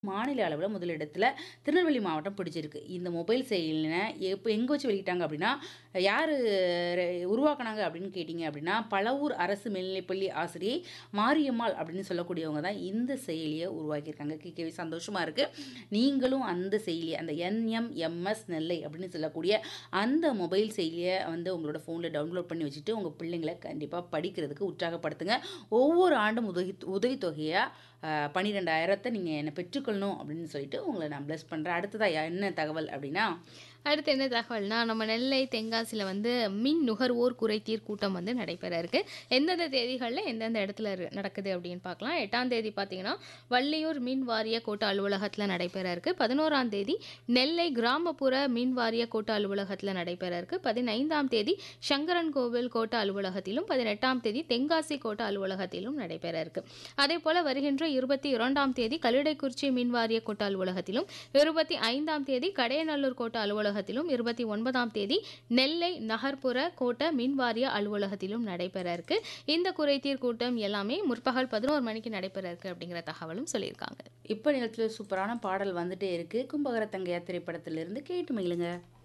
மாநில அளவுல முதலிடத்துல திருநெல்வேலி மாவட்டம் பிடிச்சிருக்கு. இந்த மொபைல் செயலின எப்ப எங்க வச்சு வெளியிட்டாங்க அப்படின்னா, யாரு ரெ உருவாக்குனாங்க அப்படின்னு கேட்டீங்க அப்படின்னா, பழவூர் அரசு மேல்நிலைப்பள்ளி ஆசிரியை மாரியம்மாள் அப்படின்னு சொல்லக்கூடியவங்க தான் இந்த செயலிய உருவாக்கியிருக்காங்க. கேட்கவே சந்தோஷமா இருக்கு. நீங்களும் அந்த செயலிய அந்த என்எம்எம்எஸ் நெல்லை அப்படின்னு சொல்லக்கூடிய அந்த மொபைல் செயலிய வந்து உங்களோட ஃபோன்ல டவுன்லோட் பண்ணி வச்சுட்டு, உங்க பிள்ளைங்கள கண்டிப்பா படிக்கிறதுக்கு உற்சாகப்படுத்துங்க. ஒவ்வொரு ஆண்டும் உதவி உதவித்தொகையா அ 12,000த்த நீங்க என்ன பெற்றுக்கொள்ளணும் அப்படின்னு சொல்லிட்டு உங்கள நான் பிளெஸ் பண்றேன். அடுத்ததா என்ன தகவல் அப்படின்னா அடுத்து என்ன தகவல்னா, நம்ம நெல்லை, தென்காசியில வந்து மின் நுகர்வோர் குறைதீர் கூட்டம் வந்து நடைபெற இருக்கு. எந்தெந்த தேதிகள்ல எந்தெந்த இடத்துல ரு நடக்குது அப்படின்னு பார்க்கலாம். 8ஆம் தேதி பார்த்தீங்கன்னா, வள்ளியூர் மின் வாரிய கோட்ட அலுவலகத்தில நடைபெற இருக்கு. 11ஆம் தேதி நெல்லை கிராமப்புற மின் வாரிய கோட்ட அலுவலகத்தில நடைபெற இருக்கு. 15ஆம் தேதி சங்கரன்கோவில் கோட்ட அலுவலகத்திலும், 18ஆம் தேதி தென்காசி கோட்ட அலுவலகத்திலும் நடைபெற இருக்கு. அதேபோல வருகின்ற 22ஆம் தேதி கல்லிடைக்குறிச்சி மின் வாரிய கோட்ட அலுவலகத்திலும், 25ஆம் தேதி கடையநல்லூர் கோட்ட அலுவலகத்திலும், 29ஆம் தேதி நெல்லை நகர்ப்புற கோட்ட மின் வாரிய அலுவலகத்திலும் நடைபெற இருக்கு. இந்த குறைதீர் கூட்டம் எல்லாமே முற்பகல் 11 மணிக்கு நடைபெற இருக்கு அப்படிங்கிற தகவலும் சொல்லியிருக்காங்க. இப்ப நிகழ்ச்சியில சூப்பரான பாடல் வந்துட்டே இருக்கு. கும்பகர தங்கையா திரைப்படத்திலிருந்து கேட்டு மகிழுங்க.